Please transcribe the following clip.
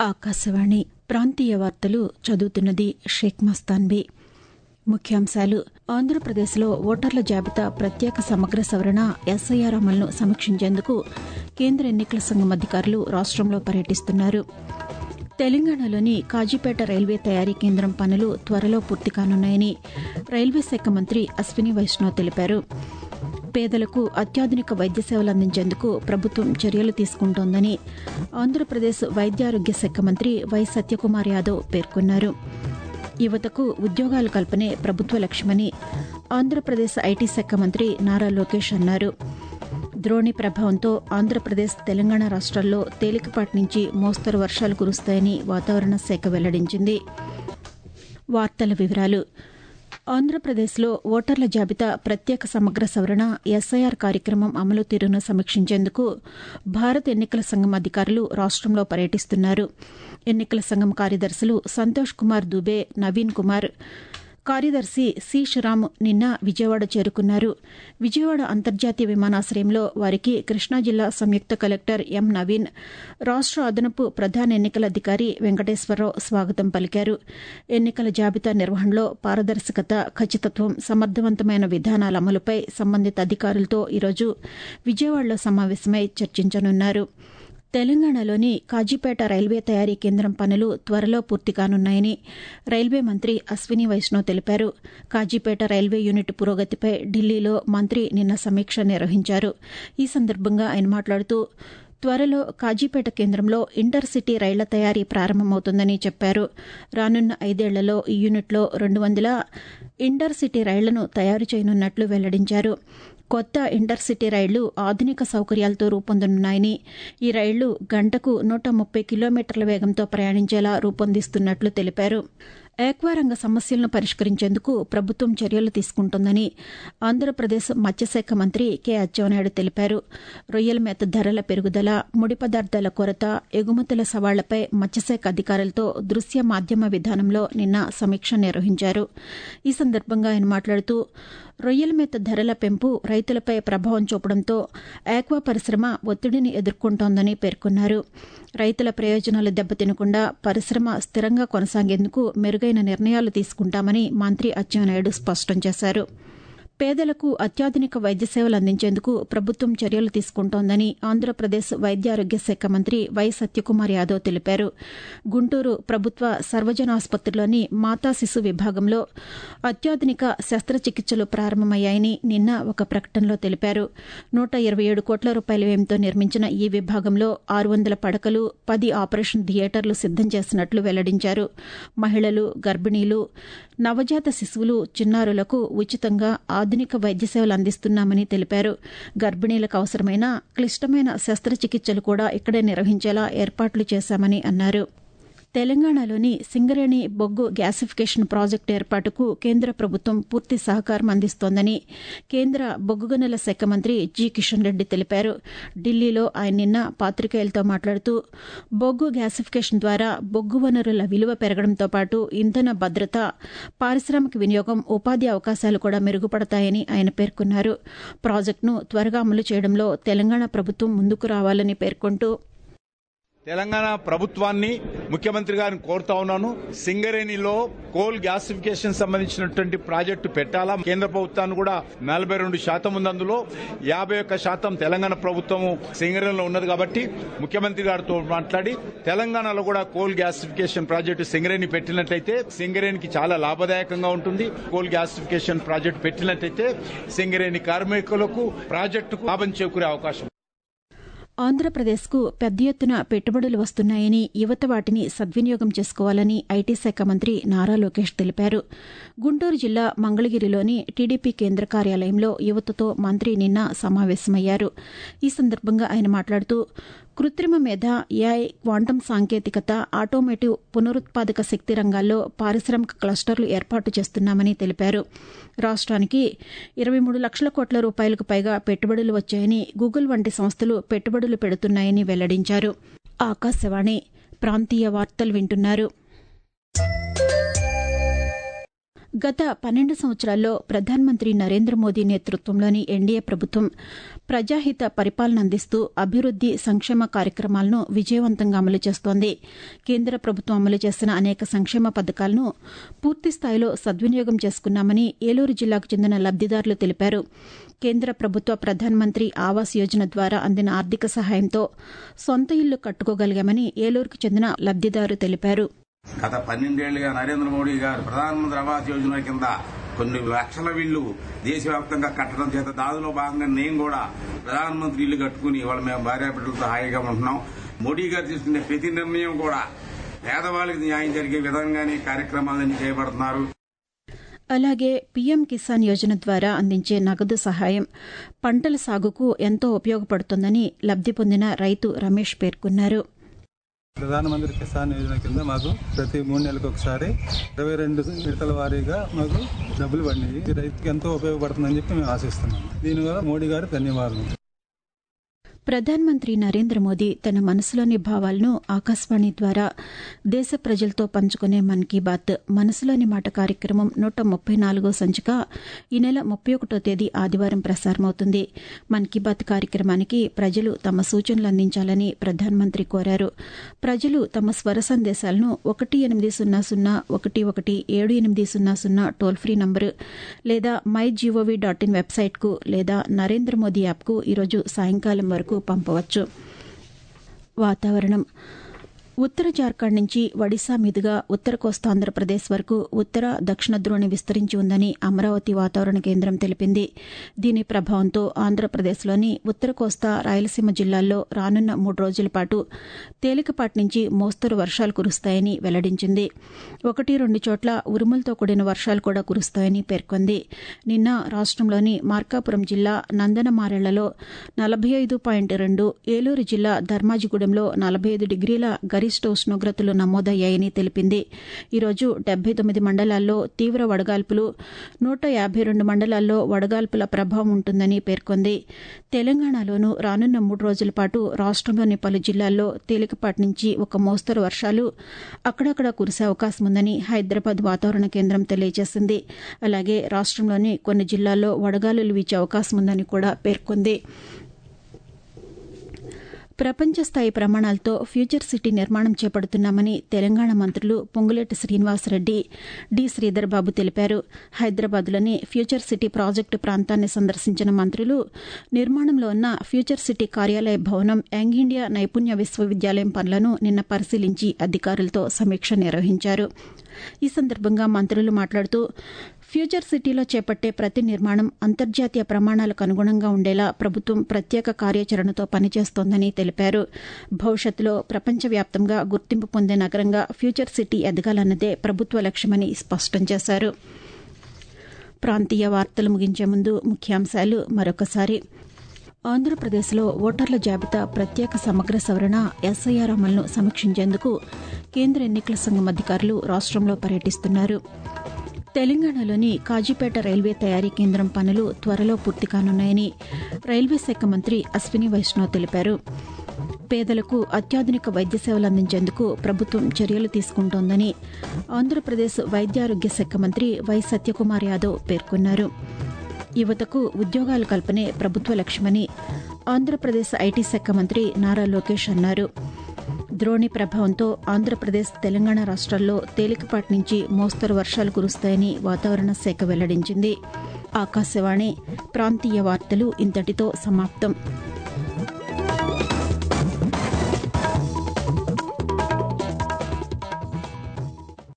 ఆకాశవాణి ప్రాంతీయ వార్తలు చదువుతున్నది షేక్ మస్తాన్బీ ముఖ్యాంశాలు ఆంధ్రప్రదేశ్లో ఓటర్ల జాబితా ప్రత్యేక సమగ్ర సవరణ ఎస్ఐఆర్ అమలును సమీక్షించేందుకు కేంద్ర ఎన్నికల సంఘం అధికారులు రాష్టంలో పర్యటిస్తున్నారు తెలంగాణలోని కాజీపేట రైల్వే తయారీ కేంద్రం పనులు త్వరలో పూర్తి కానున్నాయని రైల్వే శాఖ మంత్రి అశ్విని వైష్ణవ్ తెలిపారు పేదలకు అత్యాధునిక వైద్య సేవలు అందించేందుకు ప్రభుత్వం చర్యలు తీసుకుంటోందని ఆంధ్రప్రదేశ్ వైద్యారోగ్య శాఖ మంత్రి వై సత్యకుమార్ యాదవ్ పేర్కొన్నారు యువతకు ఉద్యోగాల కల్పనే ప్రభుత్వ లక్ష్యమని ఆంధ్రప్రదేశ్ ఐటీ శాఖ మంత్రి నారా లోకేష్ అన్నారు ద్రోణి ప్రభావంతో ఆంధ్రప్రదేశ్ తెలంగాణ రాష్ట్రాల్లో తేలికపాటి నుంచి మోస్తరు వర్షాలు కురుస్తాయని వాతావరణ శాఖ వెల్లడించింది వార్తల వివరాలు ఆంధ్రప్రదేశ్లో ఓటర్ల జాబితా ప్రత్యేక సమగ్ర సవరణ ఎస్ఐఆర్ కార్యక్రమం అమలు తీరును సమీక్షించేందుకు భారత ఎన్నికల సంఘం అధికారులు రాష్టంలో పర్యటిస్తున్నారు ఎన్నికల సంఘం కార్యదర్శులు సంతోష్ కుమార్ దుబే నవీన్ కుమార్ కార్యదర్శి సి శ్రీరామ్ నిన్న విజయవాడ చేరుకున్నారు విజయవాడ అంతర్జాతీయ విమానాశ్రయంలో వారికి కృష్ణా జిల్లా సంయుక్త కలెక్టర్ ఎం నవీన్ రాష్ట అదనపు ప్రధాన ఎన్నికల అధికారి వెంకటేశ్వరరావు స్వాగతం పలికారు ఎన్నికల జాబితా నిర్వహణలో పారదర్శకత ఖచ్చితత్వం సమర్థవంతమైన విధానాల అమలుపై సంబంధిత అధికారులతో ఈరోజు విజయవాడలో సమావేశమై చర్చించనున్నారు తెలంగాణలోని కాజీపేట రైల్వే తయారీ కేంద్రం పనులు త్వరలో పూర్తి కానున్నాయని రైల్వే మంత్రి అశ్విని వైష్ణవ్ తెలిపారు కాజీపేట రైల్వే యూనిట్ పురోగతిపై ఢిల్లీలో మంత్రి నిన్న సమీక్ష నిర్వహించారు ఈ సందర్భంగా ఆయన మాట్లాడుతూ త్వరలో కాజీపేట కేంద్రంలో ఇంటర్ సిటీ రైళ్ల తయారీ ప్రారంభమవుతుందని చెప్పారు రానున్న ఐదేళ్లలో ఈ యూనిట్లో రెండు వందల ఇంటర్ సిటీ రైళ్లను తయారు చేయనున్నట్లు వెల్లడించారు కొత్త ఇంటర్సిటీ రైళ్లు ఆధునిక సౌకర్యాలతో రూపొందనున్నాయని ఈ రైళ్లు గంటకు నూట ముప్పై కిలోమీటర్ల వేగంతో ప్రయాణించేలా రూపొందిస్తున్నట్లు తెలిపారు ఏక్వారంగ సమస్యలను పరిష్కరించేందుకు ప్రభుత్వం చర్యలు తీసుకుంటోందని ఆంధ్రప్రదేశ్ మత్స్యశాఖ మంత్రి కె అచ్చెన్నాయుడు తెలిపారు రొయ్యల మేత ధరల పెరుగుదల ముడి పదార్థాల కొరత ఎగుమతుల సవాళ్లపై మత్స్యశాఖ అధికారులతో దృశ్య మాధ్యమ విధానంలో నిన్న సమీక్ష నిర్వహించారు ఈ సందర్భంగా ఆయన మాట్లాడుతూ రొయ్యల మేత ధరల పెంపు రైతులపై ప్రభావం చూపడంతో ఆక్వా పరిశ్రమ ఒత్తిడిని ఎదుర్కొంటోందని పేర్కొన్నారు రైతుల ప్రయోజనాలు దెబ్బతినకుండా పరిశ్రమ స్థిరంగా కొనసాగేందుకు మెరుగైన నిర్ణయాలు తీసుకుంటామని మంత్రి అచ్చెన్నాయుడు స్పష్టం చేశారు పేదలకు అత్యాధునిక వైద్య సేవలు అందించేందుకు ప్రభుత్వం చర్యలు తీసుకుంటోందని ఆంధ్రప్రదేశ్ వైద్యారోగ్య శాఖ మంత్రి వై సత్యకుమార్ యాదవ్ తెలిపారు గుంటూరు ప్రభుత్వ సర్వజన ఆసుపత్రిలోని మాతా శిశు విభాగంలో అత్యాధునిక శస్త్రచికిత్సలు ప్రారంభమయ్యాయని నిన్న ఒక ప్రకటనలో తెలిపారు నూట ఇరవై ఏడు కోట్ల రూపాయల వ్యయంతో నిర్మించిన ఈ విభాగంలో ఆరు వందల పడకలు పది ఆపరేషన్ థియేటర్లు సిద్దం చేసినట్లు వెల్లడించారు మహిళలు గర్భిణీలు నవజాత శిశువులు చిన్నారులకు ఉచితంగా ఆధునిక వైద్య సేవలు అందిస్తున్నామని తెలిపారు గర్భిణీలకు అవసరమైన క్లిష్టమైన శస్త్రచికిత్సలు కూడా ఇక్కడే నిర్వహించేలా ఏర్పాట్లు చేశామని అన్నారు తెలంగాణలోని సింగరేణి బొగ్గు గ్యాసిఫికేషన్ ప్రాజెక్టు ఏర్పాటుకు కేంద్ర ప్రభుత్వం పూర్తి సహకారం అందిస్తోందని కేంద్ర బొగ్గు గనుల శాఖ మంత్రి జి కిషన్ రెడ్డి తెలిపారు ఢిల్లీలో ఆయన నిన్న పాతికేయులతో మాట్లాడుతూ బొగ్గు గ్యాసిఫికేషన్ ద్వారా బొగ్గు వనరుల విలువ పెరగడంతో పాటు ఇంధన భద్రత పారిశ్రామిక వినియోగం ఉపాధి అవకాశాలు కూడా మెరుగుపడతాయని ఆయన పేర్కొన్నారు ప్రాజెక్టును త్వరగా అమలు చేయడంలో తెలంగాణ ప్రభుత్వం ముందుకు రావాలని పేర్కొంటూ తెలంగాణ ప్రభుత్వాన్ని ముఖ్యమంత్రి గారిని కోరుతా ఉన్నాను సింగరేణిలో కోల్ గ్యాసిఫికేషన్ సంబంధించినటువంటి ప్రాజెక్టు పెట్టాలా కేంద్ర ప్రభుత్వాన్ని కూడా నలభై రెండు శాతం ఉంది అందులో యాభై ఒక్క శాతం తెలంగాణ ప్రభుత్వము సింగరేణిలో ఉన్నది కాబట్టి ముఖ్యమంత్రి గారితో మాట్లాడి తెలంగాణలో కూడా కోల్ గ్యాసిఫికేషన్ ప్రాజెక్టు సింగరేణి పెట్టినట్లయితే సింగరేణికి చాలా లాభదాయకంగా ఉంటుంది కోల్ గ్యాసిఫికేషన్ ప్రాజెక్టు పెట్టినట్లయితే సింగరేణి కార్మికులకు ప్రాజెక్టుకు లాభం చేకూరే అవకాశం ఆంధ్రప్రదేశ్కు పెద్ద ఎత్తున పెట్టుబడులు వస్తున్నాయని యువత వాటిని సద్వినియోగం చేసుకోవాలని ఐటీ శాఖ మంత్రి నారా లోకేష్ తెలిపారు గుంటూరు జిల్లా మంగళగిరిలోని టీడీపీ కేంద్ర కార్యాలయంలో యువతతో మంత్రి నిన్న సమావేశమయ్యారు ఈ సందర్భంగా ఆయన మాట్లాడుతూ కృత్రిమ మేధ ఏఐ క్వాంటం సాంకేతికత ఆటోమేటివ్ పునరుత్పాదక శక్తి రంగాల్లో పారిశ్రామిక క్లస్టర్లు ఏర్పాటు చేస్తున్నామని తెలిపారు రాష్ట్రానికి ఇరవై మూడు లక్షల కోట్ల రూపాయలకు పైగా పెట్టుబడులు వచ్చాయని గూగుల్ వంటి సంస్థలు పెట్టుబడులు పెడుతున్నాయని వెల్లడించారు ఆకాశవాణి ప్రాంతీయ వార్తలు వింటున్నారు గత పన్నెండు సంవత్సరాల్లో ప్రధానమంత్రి నరేంద్ర మోదీ నేతృత్వంలోని ఎన్డీఏ ప్రభుత్వం ప్రజాహిత పరిపాలన అందిస్తూ అభివృద్ది సంక్షేమ కార్యక్రమాలను విజయవంతంగా అమలు చేస్తోంది కేంద్ర ప్రభుత్వం అమలు చేసిన అనేక సంక్షేమ పథకాలను పూర్తి స్థాయిలో సద్వినియోగం చేసుకున్నామని ఏలూరు జిల్లాకు చెందిన లబ్దిదారులు తెలిపారు కేంద్ర ప్రభుత్వ ప్రధానమంత్రి ఆవాస్ యోజన ద్వారా అందిన ఆర్థిక సహాయంతో సొంత ఇల్లు కట్టుకోగలిగామని ఏలూరుకు చెందిన లబ్దిదారు తెలిపారు గత పన్నెండేళ్లుగా నరేంద్ర మోడీ గారు ప్రధానమంత్రి ఆవాస్ యోజన కింద కొన్ని లక్షల ఇళ్లు దేశవ్యాప్తంగా కట్టడం చేత దానిలో భాగంగా నేను కూడా ప్రధానమంత్రి ఇల్లు కట్టుకుని వాళ్ళ మేము భార్యాబిడ్డలతో హాయిగా ఉంటున్నాం మోడీ గారు తీసుకునే ప్రతి నిర్ణయం కూడా పేదవాళ్ళకి న్యాయం జరిగే విధంగానే కార్యక్రమాలన్నీ చేపడుతున్నారు అలాగే పీఎం కిసాన్ యోజన ద్వారా అందించే నగదు సహాయం పంటల సాగుకు ఎంతో ఉపయోగపడుతోందని లబ్ది పొందిన రైతు రమేష్ పేర్కొన్నారు ప్రధానమంత్రి కిసాన్ యోజన కింద మాకు ప్రతి మూడు నెలలకు ఒకసారి ఇరవై రెండు విడతల వారీగా మాకు డబ్బులు పడినాయి ఇది రైతుకి ఎంతో ఉపయోగపడుతుందని చెప్పి మేము ఆశిస్తున్నాం దీనివల్ల మోడీ గారు ధన్యవాదాలు ప్రధానమంత్రి నరేంద్ర మోదీ తన మనసులోని భావాలను ఆకాశవాణి ద్వారా దేశ ప్రజలతో పంచుకునే మన్ కీ బాత్ మనసులోని మాట కార్యక్రమం నూట ముప్పై నాలుగో సంచిక ఈ నెల ముప్పై ఒకటో తేదీ ఆదివారం ప్రసారమవుతుంది మన్ కీ బాత్ కార్యక్రమానికి ప్రజలు తమ సూచనలు అందించాలని ప్రధానమంత్రి కోరారు ప్రజలు తమ స్వర సందేశాలను ఒకటి ఎనిమిది సున్నా సున్నా ఒకటి ఒకటి ఏడు ఎనిమిది సున్నా సున్నా టోల్ ఫ్రీ నంబరు లేదా మై జీఓవీ డాట్ ఇన్ వెబ్సైట్కు లేదా నరేంద్ర మోదీ యాప్కు ఈరోజు సాయంకాలం వరకు పంపవచ్చు వాతావరణం ఉత్తర జార్ఖండ్ నుంచి ఒడిశా మీదుగా ఉత్తర కోస్తా ఆంధ్రప్రదేశ్ వరకు ఉత్తర దక్షిణ ధ్రువణి విస్తరించి ఉందని అమరావతి వాతావరణ కేంద్రం తెలిపింది దీని ప్రభావంతో ఆంధ్రప్రదేశ్లోని ఉత్తర కోస్తా రాయలసీమ జిల్లాల్లో రానున్న మూడు రోజుల పాటు తేలికపాటి నుంచి మోస్తరు వర్షాలు కురుస్తాయని వెల్లడించింది ఒకటి రెండు చోట్ల ఉరుములతో కూడిన వర్షాలు కూడా కురుస్తాయని పేర్కొంది నిన్న రాష్టంలోని మార్కాపురం జిల్లా నందనమారెళ్లలో నలభై ఐదు పాయింట్ రెండు ఏలూరు జిల్లా ధర్మాజిగూడెంలో నలభై ఐదు డిగ్రీల గరిష్ట ఉష్ణోగ్రతలు నమోదయ్యాయని తెలిపింది ఈరోజు డెబ్బై తొమ్మిది మండలాల్లో తీవ్ర వడగాల్పులు నూట యాభై రెండు మండలాల్లో వడగాల్పుల ప్రభావం ఉంటుందని పేర్కొంది తెలంగాణలోనూ రానున్న మూడు రోజుల పాటు రాష్టంలోని పలు జిల్లాల్లో తేలికపాటి నుంచి ఒక మోస్తరు వర్షాలు అక్కడక్కడ కురిసే అవకాశం ఉందని హైదరాబాద్ వాతావరణ కేంద్రం తెలియజేసింది అలాగే రాష్టంలోని కొన్ని జిల్లాల్లో వడగాలులు వీచే అవకాశం ఉందని కూడా పేర్కొంది ప్రపంచ స్థాయి ప్రమాణాలతో ఫ్యూచర్ సిటీ నిర్మాణం చేపడుతున్నామని తెలంగాణ మంత్రులు పొంగులేటి శ్రీనివాసరెడ్డి డి శ్రీధర్ బాబు తెలిపారు హైదరాబాద్లోని ఫ్యూచర్ సిటీ ప్రాజెక్టు ప్రాంతాన్ని సందర్శించిన మంత్రులు నిర్మాణంలో ఉన్న ఫ్యూచర్ సిటీ కార్యాలయ భవనం యంగ్ ఇండియా నైపుణ్య విశ్వవిద్యాలయం పనులను నిన్న పరిశీలించి అధికారులతో సమీక్ష నిర్వహించారు ఈ సందర్భంగా మంత్రులు మాట్లాడుతూ ఫ్యూచర్ సిటీలో చేపట్టే ప్రతి నిర్మాణం అంతర్జాతీయ ప్రమాణాలకు అనుగుణంగా ఉండేలా ప్రభుత్వం ప్రత్యేక కార్యాచరణతో పనిచేస్తోందని తెలిపారు భవిష్యత్తులో ప్రపంచవ్యాప్తంగా గుర్తింపు పొందే నగరంగా ఫ్యూచర్ సిటీ ఎదగాలన్నదే ప్రభుత్వ లక్ష్యమని స్పష్టం చేశారు ప్రాంతీయ వార్తలు ముగించే ముందు ముఖ్యాంశాలు మరొకసారి ఆంధ్రప్రదేశ్లో ఓటర్ల జాబితా ప్రత్యేక సమగ్ర సవరణ ఎస్ఐఆర్ అమలును సమీక్షించేందుకు కేంద్ర ఎన్నికల సంఘం అధికారులు రాష్టంలో పర్యటిస్తున్నారు తెలంగాణలోని కాజీపేట రైల్వే తయారీ కేంద్రం పనులు త్వరలో పూర్తి కానున్నాయని రైల్వే శాఖ మంత్రి అశ్విని వైష్ణవ్ తెలిపారు పేదలకు అత్యాధునిక వైద్య సేవలు అందించేందుకు ప్రభుత్వం చర్యలు తీసుకుంటోందని ఆంధ్రప్రదేశ్ వైద్యారోగ్య శాఖ మంత్రి వై సత్యకుమార్ యాదవ్ పేర్కొన్నారు యువతకు ఉద్యోగాల కల్పనే ప్రభుత్వ లక్ష్యమని ఆంధ్రప్రదేశ్ ఐటీ శాఖ మంత్రి నారా లోకేష్ అన్నారు ద్రోణి ప్రభావంతో ఆంధ్రప్రదేశ్ తెలంగాణ రాష్ట్రాల్లో తేలికపాటి నుంచి మోస్తరు వర్షాలు కురుస్తాయని వాతావరణ శాఖ వెల్లడించింది ఆకాశవాణి ప్రాంతీయ వార్తలు ఇంతటితో సమాప్తం